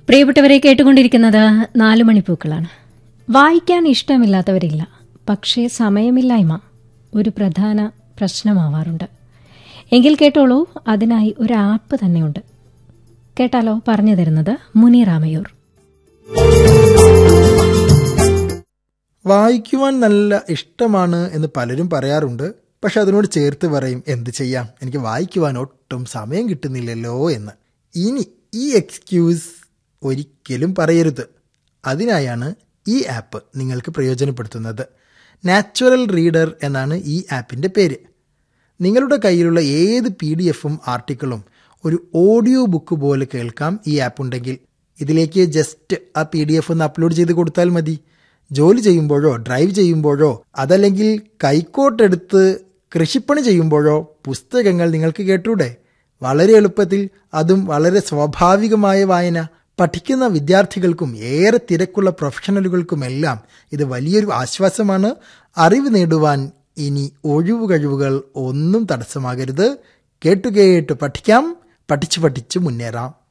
പ്രിയപ്പെട്ടവരെ കേട്ടുകൊണ്ടിരിക്കുന്നത് നാലു മണിപ്പൂക്കളാണ് വായിക്കാൻ ഇഷ്ടമില്ലാത്തവരില്ല പക്ഷേ സമയമില്ലായ്മ ഒരു പ്രധാന പ്രശ്നമാവാറുണ്ട് എങ്കിൽ കേട്ടോളൂ അതിനായി ഒരു ആപ്പ് തന്നെയുണ്ട് കേട്ടാലോ പറഞ്ഞു തരുന്നത് മുനി രാമയൂർ വായിക്കുവാൻ നല്ല ഇഷ്ടമാണ് എന്ന് പലരും പറയാറുണ്ട് പക്ഷെ അതിനോട് ചേർത്ത് പറയും എന്ത് ചെയ്യാം എനിക്ക് വായിക്കുവാൻ ഒട്ടും സമയം കിട്ടുന്നില്ലല്ലോ എന്ന് ഇനി ഈ എക്സ്ക്യൂസ് ഒരിക്കലും പറയരുത് അതിനായാണ് ഈ ആപ്പ് നിങ്ങൾക്ക് പ്രയോജനപ്പെടുത്തുന്നത് നാച്ചുറൽ റീഡർ എന്നാണ് ഈ ആപ്പിൻ്റെ പേര് നിങ്ങളുടെ കയ്യിലുള്ള ഏത് പി ഡി എഫും ആർട്ടിക്കിളും ഒരു ഓഡിയോ ബുക്ക് പോലെ കേൾക്കാം ഈ ആപ്പ് ഉണ്ടെങ്കിൽ ഇതിലേക്ക് ജസ്റ്റ് ആ പി ഡി എഫ് ഒന്ന് അപ്ലോഡ് ചെയ്ത് കൊടുത്താൽ മതി ജോലി ചെയ്യുമ്പോഴോ ഡ്രൈവ് ചെയ്യുമ്പോഴോ അതല്ലെങ്കിൽ കൈക്കോട്ടെടുത്ത് കൃഷിപ്പണി ചെയ്യുമ്പോഴോ പുസ്തകങ്ങൾ നിങ്ങൾക്ക് കേട്ടൂടെ വളരെ എളുപ്പത്തിൽ അതും വളരെ സ്വാഭാവികമായ വായന പഠിക്കുന്ന വിദ്യാർത്ഥികൾക്കും ഏറെ തിരക്കുള്ള പ്രൊഫഷണലുകൾക്കുമെല്ലാം ഇത് വലിയൊരു ആശ്വാസമാണ് അറിവ് നേടുവാൻ ഇനി ഒഴിവു കഴിവുകൾ ഒന്നും തടസ്സമാകരുത് കേട്ടുകേട്ട് പഠിക്കാം പഠിച്ചു പഠിച്ചു മുന്നേറാം